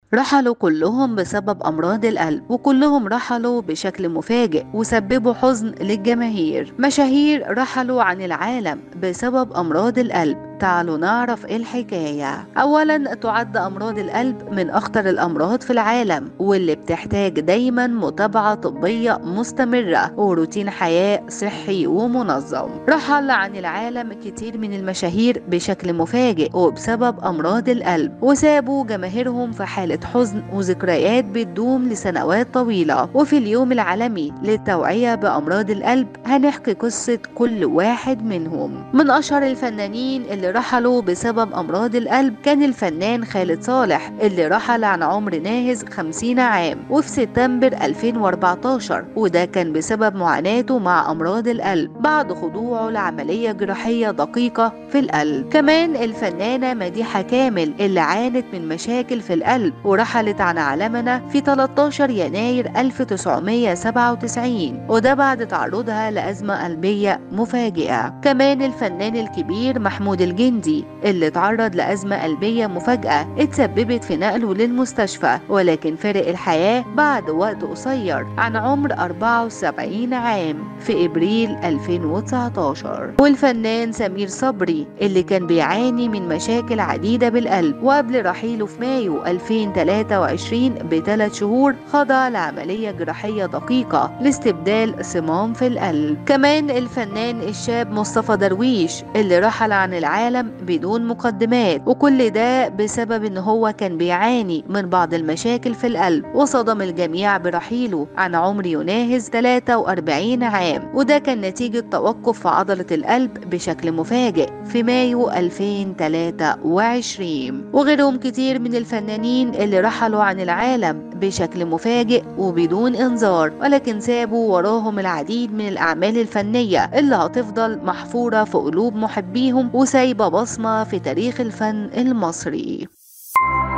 رحلوا كلهم بسبب أمراض القلب وكلهم رحلوا بشكل مفاجئ وسببوا حزن للجماهير مشاهير رحلوا عن العالم بسبب أمراض القلب تعالوا نعرف ايه الحكاية أولا تعد أمراض القلب من أخطر الأمراض في العالم واللي بتحتاج دايما متابعة طبية مستمرة وروتين حياة صحي ومنظم رحل عن العالم كتير من المشاهير بشكل مفاجئ وبسبب أمراض القلب وسابوا جماهيرهم في حالة حزن وذكريات بتدوم لسنوات طويلة وفي اليوم العالمي للتوعية بأمراض القلب هنحكي قصة كل واحد منهم من أشهر الفنانين اللي رحلوا بسبب أمراض القلب كان الفنان خالد صالح اللي رحل عن عمر ناهز 50 عام وفي سبتمبر 2014 وده كان بسبب معاناته مع أمراض القلب بعد خضوعه لعملية جراحية دقيقة في القلب كمان الفنانة مديحة كامل اللي عانت من مشاكل في القلب ورحلت عن عالمنا في 13 يناير 1997 وده بعد تعرضها لأزمة قلبية مفاجئة كمان الفنان الكبير محمود الجندي اللي تعرض لأزمة قلبية مفاجئة اتسببت في نقله للمستشفى ولكن فرق الحياة بعد وقت قصير عن عمر 74 عام في إبريل 2019 والفنان سمير صبري اللي كان بيعاني من مشاكل عديدة بالقلب وقبل رحيله في مايو 2023 بثلاث شهور خضع لعملية جراحية دقيقة لاستبدال صمام في القلب كمان الفنان الشاب مصطفى درويش اللي رحل عن العالم بدون مقدمات وكل ده بسبب ان هو كان بيعاني من بعض المشاكل في القلب وصدم الجميع برحيله عن عمر يناهز 43 عام وده كان نتيجة توقف في عضلة القلب بشكل مفاجئ في مايو 2023 وغيرهم كتير من الفنانين اللي رحلوا عن العالم بشكل مفاجئ وبدون انذار ولكن سابوا وراهم العديد من الاعمال الفنيه اللي هتفضل محفوره في قلوب محبيهم وسايبه بصمه في تاريخ الفن المصري